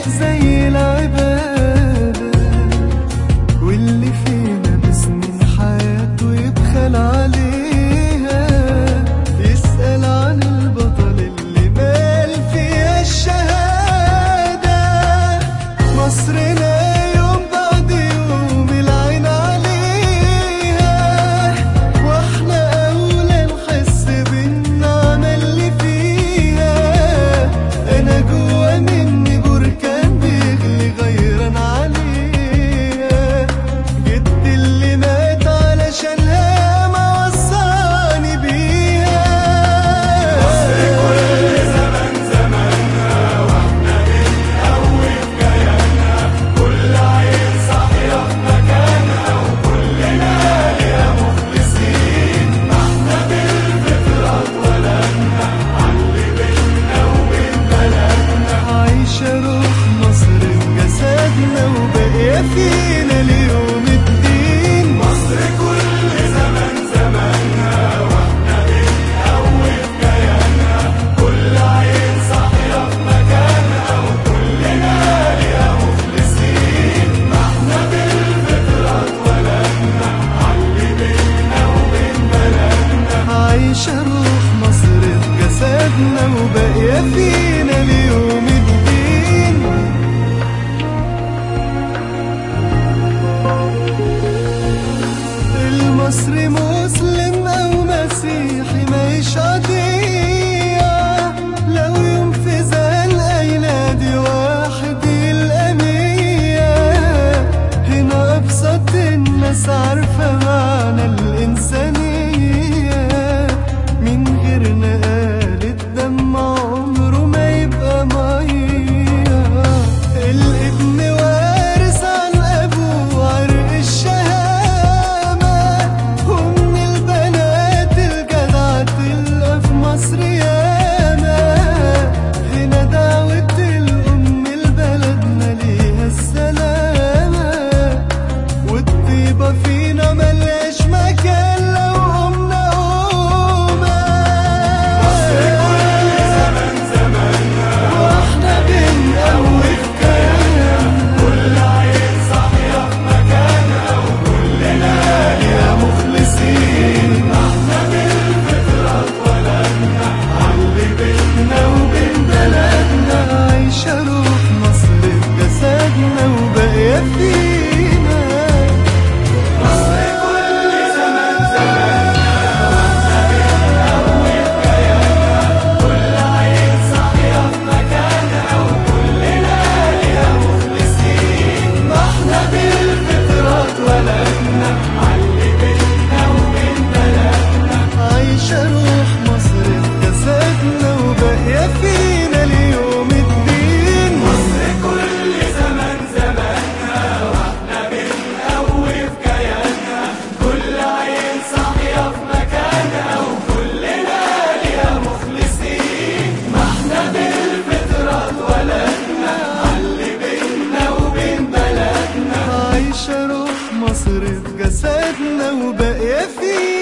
زي العبادة واللي فينا بسنين حياته يبخل عليها يسأل عن البطل اللي مال فيها الشهادة مصرنا يوم بعد يوم العين عليها واحنا أولى نحس بالنعمة اللي فيها أنا جوا مني بركان بيغلي غيران عليها جد اللي مات علشانها ما وصاني بيها مصر كل زمن زمانها واحنا بنقوي كيانها كل عين صاحية في مكانها وكلنا ليها مخلصين ما احنا بالفطرة اتولدنا علي بينا وبين بلدنا عايشة روح مصر في جسدنا وباقية فينا ليوم الدين مصر كل زمن زمانها واحنا بنقوي كيانها كل عين صاحية في مكانها وكلنا ليها مخلصين ما احنا بالفطرة اتولدنا علي بينا وبين بلدنا عايشة روح مصر في جسدنا وباقية فينا ليوم الدين المصري مسلم او مسيحي ماهيش قضية لو يوم في زنقة ينادي واحد يلقى مية هنا ابسط الناس عارفة معنى الإنسانية من غير نقال الدم عمره ما يبقى مية الابن وارث عن ابوه عرق الشهامة ومن البنات الجدعة تلقى في مصر ياما هنا دعوة الأم لبلدنا ليها السلامة والطيبة فينا ملهاش مكان لو قمنا قومة مصر كل زمن زمانها واحنا بنقوي في كيانها كل عين صاحية في مكانها وكلنا ليها مخلصين ما احنا بالفطرة اتولدنا علي بينا وبين بلدنا عايشة روح مصر في جسدنا وباقية فينا مصر كل زمن زمانها واحنا بنقوي في كيانها كل عين صاحية في مكانها وكلنا ليها مخلصين ما احنا بالفطرة اتولدنا علي بينا وبين بلدنا عايشة روح مصر في جسدنا وباقية فينا ليوم الدين مصر كل زمن زمانها واحنا بنقوي في كيانها كل عين صاحية في مكانها وكلنا ليها مخلصين ما احنا بالفطرة اتولدنا علي بينا وبين بلدنا عايشة روح مصر في جسدنا وباقية فينا